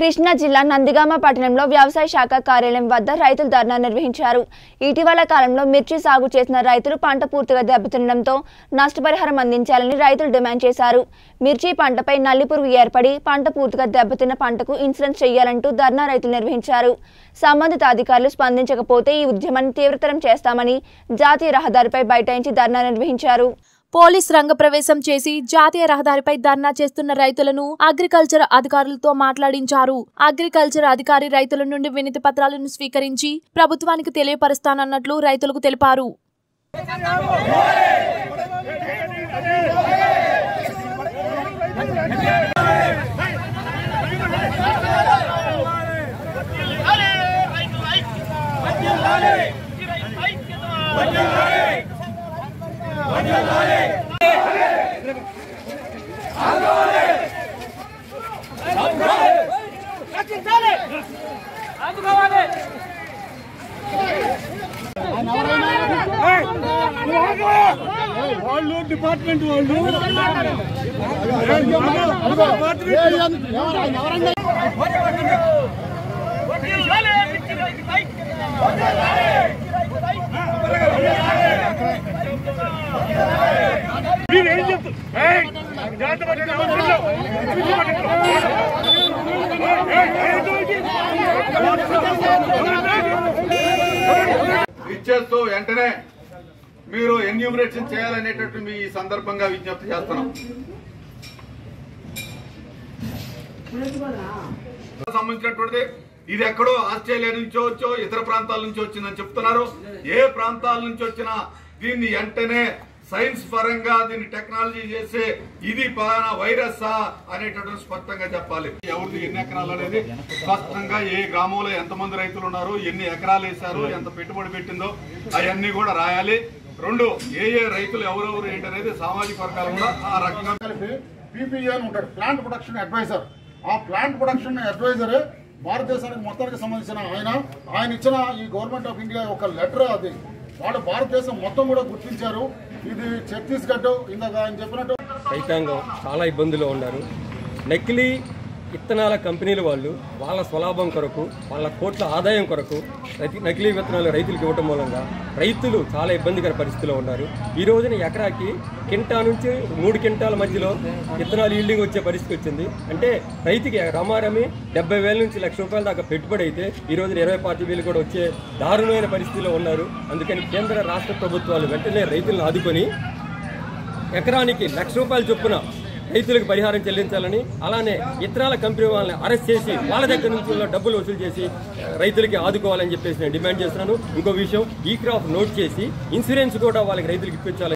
కృష్ణా జిల్లా నందిగామ పట్టణంలో వ్యవసాయ శాఖ కార్యాలయం వద్ద రైతులు ధర్నా నిర్వహించారు ఇటీవల కాలంలో మిర్చి సాగు చేసిన రైతులు పంట పూర్తిగా దెబ్బతినడంతో నష్టపరిహారం అందించాలని రైతులు డిమాండ్ చేశారు మిర్చి పంటపై నల్లిపురుగు ఏర్పడి పంట పూర్తిగా దెబ్బతిన్న పంటకు ఇన్సూరెన్స్ చేయాలంటూ ధర్నా రైతులు నిర్వహించారు సంబంధిత అధికారులు స్పందించకపోతే ఈ ఉద్యమాన్ని తీవ్రతరం చేస్తామని జాతీయ రహదారిపై బైఠాయించి ధర్నా నిర్వహించారు పోలీస్ రంగప్రవేశం చేసి జాతీయ రహదారిపై ధర్నా చేస్తున్న రైతులను అగ్రికల్చర్ అధికారులతో మాట్లాడించారు అగ్రికల్చర్ అధికారి రైతుల నుండి వినతి పత్రాలను స్వీకరించి ప్రభుత్వానికి తెలియపరుస్తానన్నట్లు రైతులకు తెలిపారు వాళ్ళు డిపార్ట్మెంట్ వాళ్ళు మీరేం చెప్తారు ఏయ్! జాగ్రత్త పడండి, ఎవరు ఏయ్, ఏయ్, ఇచ్చేస్తూ వెంటనే మీరు ఎన్యూమరేషన్ చేయాలనేటట్టు మీ ఈ సందర్భంగా విజ్ఞప్తి చేస్తున్నాం సంబంధించినటువంటిది ఇది ఎక్కడో ఆస్ట్రేలియా నుంచి వచ్చో ఇతర ప్రాంతాల నుంచి వచ్చిందని చెప్తున్నారు ఏ ప్రాంతాల నుంచి వచ్చినా దీన్ని వెంటనే సైన్స్ పరంగా దీన్ని టెక్నాలజీ చేసి ఇది పలానా వైరస్ అనేటటువంటి స్పష్టంగా చెప్పాలి ఎవరిది ఎన్ని ఎకరాలు అనేది స్పష్టంగా ఏ గ్రామంలో ఎంతమంది రైతులు ఉన్నారు ఎన్ని ఎకరాలు వేశారు ఎంత పెట్టుబడి పెట్టిందో అవన్నీ కూడా రాయాలి రెండు ఏ ఏ రైతులు ఎవరెవరు ఏంటనేది సామాజిక వర్గాలు కూడా ఆ రకంగా కలిపి పీపీఏ అని ఉంటాడు ప్లాంట్ ప్రొడక్షన్ అడ్వైజర్ ఆ ప్లాంట్ ప్రొడక్షన్ అడ్వైజర్ భారతదేశానికి మొత్తానికి సంబంధించిన ఆయన ఆయన ఇచ్చిన ఈ గవర్నమెంట్ ఆఫ్ ఇండియా ఒక లెటర్ అది వాళ్ళు భారతదేశం మొత్తం కూడా గుర్తించారు ఇది ఛత్తీస్గఢ్ ఇందాక ఆయన చెప్పినట్టు రైతాంగం చాలా ఇబ్బందుల్లో ఉన్నారు నకిలీ విత్తనాల కంపెనీల వాళ్ళు వాళ్ళ స్వలాభం కొరకు వాళ్ళ కోట్ల ఆదాయం కొరకు రైతు- నకిలీ విత్తనాలు రైతులకు ఇవ్వటం మూలంగా రైతులు చాలా ఇబ్బందికర పరిస్థితిలో ఉన్నారు ఈ రోజున ఎకరాకి కింటా నుంచి మూడు కింటాల మధ్యలో విత్తనాలు ఈల్డింగ్ వచ్చే పరిస్థితి వచ్చింది అంటే రైతుకి రమారమి డెబ్బై వేల నుంచి లక్ష రూపాయల దాకా పెట్టుబడి అయితే ఈ రోజున ఇరవై పాతి వేలు కూడా వచ్చే దారుణమైన పరిస్థితిలో ఉన్నారు అందుకని కేంద్ర రాష్ట్ర ప్రభుత్వాలు వెంటనే రైతులను ఆదుకొని ఎకరానికి లక్ష రూపాయల చొప్పున రైతులకు పరిహారం చెల్లించాలని అలానే ఇతరాల కంపెనీ వాళ్ళని అరెస్ట్ చేసి వాళ్ళ దగ్గర నుంచి ఉన్న డబ్బులు వసూలు చేసి రైతులకి ఆదుకోవాలని చెప్పేసి నేను డిమాండ్ చేస్తున్నాను ఇంకో విషయం ఈ క్రాప్ నోట్ చేసి ఇన్సూరెన్స్ కూడా వాళ్ళకి రైతులకు ఇప్పించాలి